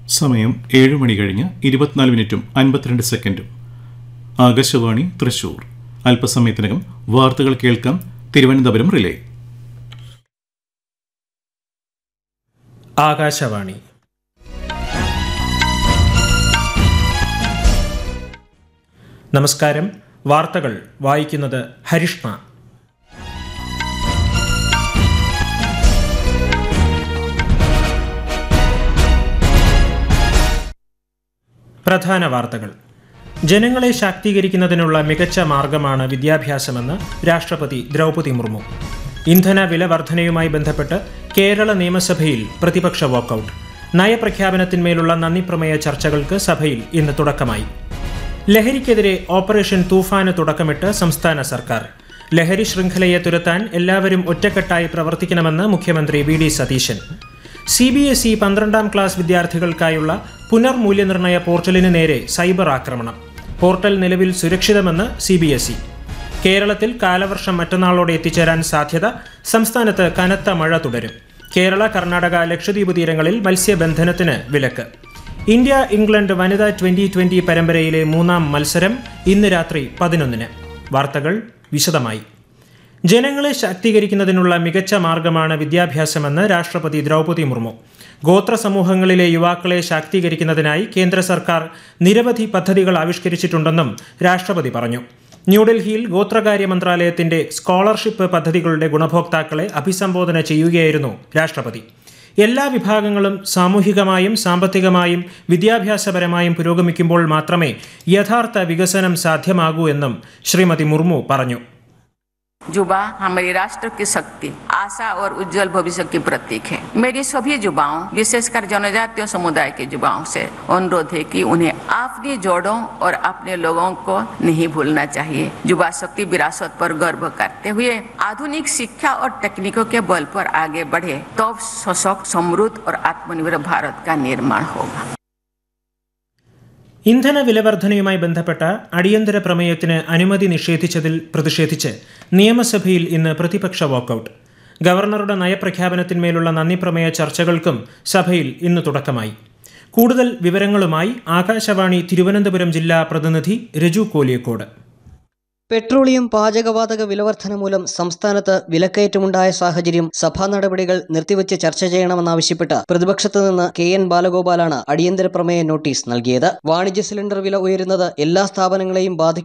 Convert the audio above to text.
സമയം ഏഴ് മണി കഴിഞ്ഞ് ഇരുപത്തിനാല് മിനിറ്റും അൻപത്തിരണ്ട് സെക്കൻഡും ആകാശവാണി തൃശൂർ അല്പസമയത്തിനകം വാർത്തകൾ കേൾക്കാം തിരുവനന്തപുരം റിലേ ആകാശവാണി നമസ്കാരം വാർത്തകൾ വായിക്കുന്നത് ഹരിഷ്ണ പ്രധാന വാർത്തകൾ ജനങ്ങളെ ശാക്തീകരിക്കുന്നതിനുള്ള മികച്ച മാർഗമാണ് വിദ്യാഭ്യാസമെന്ന് രാഷ്ട്രപതി ദ്രൗപതി മുർമു ഇന്ധന വില വർധനയുമായി ബന്ധപ്പെട്ട് കേരള നിയമസഭയിൽ പ്രതിപക്ഷ വാക്കൌട്ട് നയപ്രഖ്യാപനത്തിന്മേലുള്ള നന്ദിപ്രമേയ ചർച്ചകൾക്ക് സഭയിൽ ഇന്ന് തുടക്കമായി ലഹരിക്കെതിരെ ഓപ്പറേഷൻ തൂഫാന് തുടക്കമിട്ട് സംസ്ഥാന സർക്കാർ ലഹരി ശൃംഖലയെ തുരത്താൻ എല്ലാവരും ഒറ്റക്കെട്ടായി പ്രവർത്തിക്കണമെന്ന് മുഖ്യമന്ത്രി V D Satheesan C B S E പന്ത്രണ്ടാം ക്ലാസ് വിദ്യാർത്ഥികൾക്കായുള്ള പുനർമൂല്യനിർണയ പോർട്ടലിന് നേരെ സൈബർ ആക്രമണം പോർട്ടൽ നിലവിൽ സുരക്ഷിതമെന്ന് സി ബി എസ് ഇ കേരളത്തിൽ കാലവർഷം മറ്റന്നാളോടെ എത്തിച്ചേരാൻ സാധ്യത സംസ്ഥാനത്ത് കനത്ത മഴ തുടരും കേരള കർണാടക ലക്ഷദ്വീപ് തീരങ്ങളിൽ മത്സ്യബന്ധനത്തിന് വിലക്ക് ഇന്ത്യ ഇംഗ്ലണ്ട് വനിതാ ട്വന്റി ട്വന്റി പരമ്പരയിലെ മൂന്നാം മത്സരം ഇന്ന് രാത്രി പതിനൊന്നിന് വാർത്തകൾ വിശദമായി ജനങ്ങളെ ശാക്തീകരിക്കുന്നതിനുള്ള മികച്ച മാർഗമാണ് വിദ്യാഭ്യാസമെന്ന് രാഷ്ട്രപതി ദ്രൗപതി മുർമു ഗോത്ര സമൂഹങ്ങളിലെ യുവാക്കളെ ശാക്തീകരിക്കുന്നതിനായി കേന്ദ്ര സർക്കാർ നിരവധി പദ്ധതികൾ ആവിഷ്കരിച്ചിട്ടുണ്ടെന്നും രാഷ്ട്രപതി പറഞ്ഞു ന്യൂഡൽഹിയിൽ ഗോത്രകാര്യ മന്ത്രാലയത്തിന്റെ സ്കോളർഷിപ്പ് പദ്ധതികളുടെ ഗുണഭോക്താക്കളെ അഭിസംബോധന ചെയ്യുകയായിരുന്നു രാഷ്ട്രപതി എല്ലാ വിഭാഗങ്ങളും സാമൂഹികമായും സാമ്പത്തികമായും വിദ്യാഭ്യാസപരമായും പുരോഗമിക്കുമ്പോൾ മാത്രമേ യഥാർത്ഥ വികസനം സാധ്യമാകൂ എന്നും ശ്രീമതി മുർമു പറഞ്ഞു युवा हमारी राष्ट्र की शक्ति आशा और उज्जवल भविष्य की प्रतीक है मेरी सभी युवाओं विशेषकर जनजातीय समुदाय के युवाओं से अनुरोध है कि उन्हें अपनी जोड़ों और अपने लोगों को नहीं भूलना चाहिए युवा शक्ति विरासत पर गर्व करते हुए आधुनिक शिक्षा और तकनीकों के बल पर आगे बढ़े तब सशक्त समृद्ध और आत्मनिर्भर भारत का निर्माण होगा ഇന്ധന വിലവർധനയുമായി ബന്ധപ്പെട്ട അടിയന്തര പ്രമേയത്തിന് അനുമതി നിഷേധിച്ചതിൽ പ്രതിഷേധിച്ച് നിയമസഭയിൽ ഇന്ന് പ്രതിപക്ഷ വാക്കൌട്ട് ഗവർണറുടെ നയപ്രഖ്യാപനത്തിന്മേലുള്ള നന്ദിപ്രമേയ ചർച്ചകൾക്കും സഭയിൽ ഇന്ന് തുടക്കമായി കൂടുതൽ വിവരങ്ങളുമായി ആകാശവാണി തിരുവനന്തപുരം ജില്ലാ പ്രതിനിധി രജു കോലിയക്കോട് പെട്രോളിയം പാചകവാതക വിലവർധന മൂലം സംസ്ഥാനത്ത് വിലക്കയറ്റമുണ്ടായ സാഹചര്യം സഭാ നടപടികൾ നിർത്തിവച്ച് ചർച്ച ചെയ്യണമെന്നാവശ്യപ്പെട്ട് പ്രതിപക്ഷത്ത് നിന്ന് കെ എൻ ബാലഗോപാലാണ് അടിയന്തര പ്രമേയ നോട്ടീസ് നൽകിയത് വാണിജ്യ സിലിണ്ടർ വില ഉയരുന്നത് എല്ലാ സ്ഥാപനങ്ങളെയും ബാധിക്കും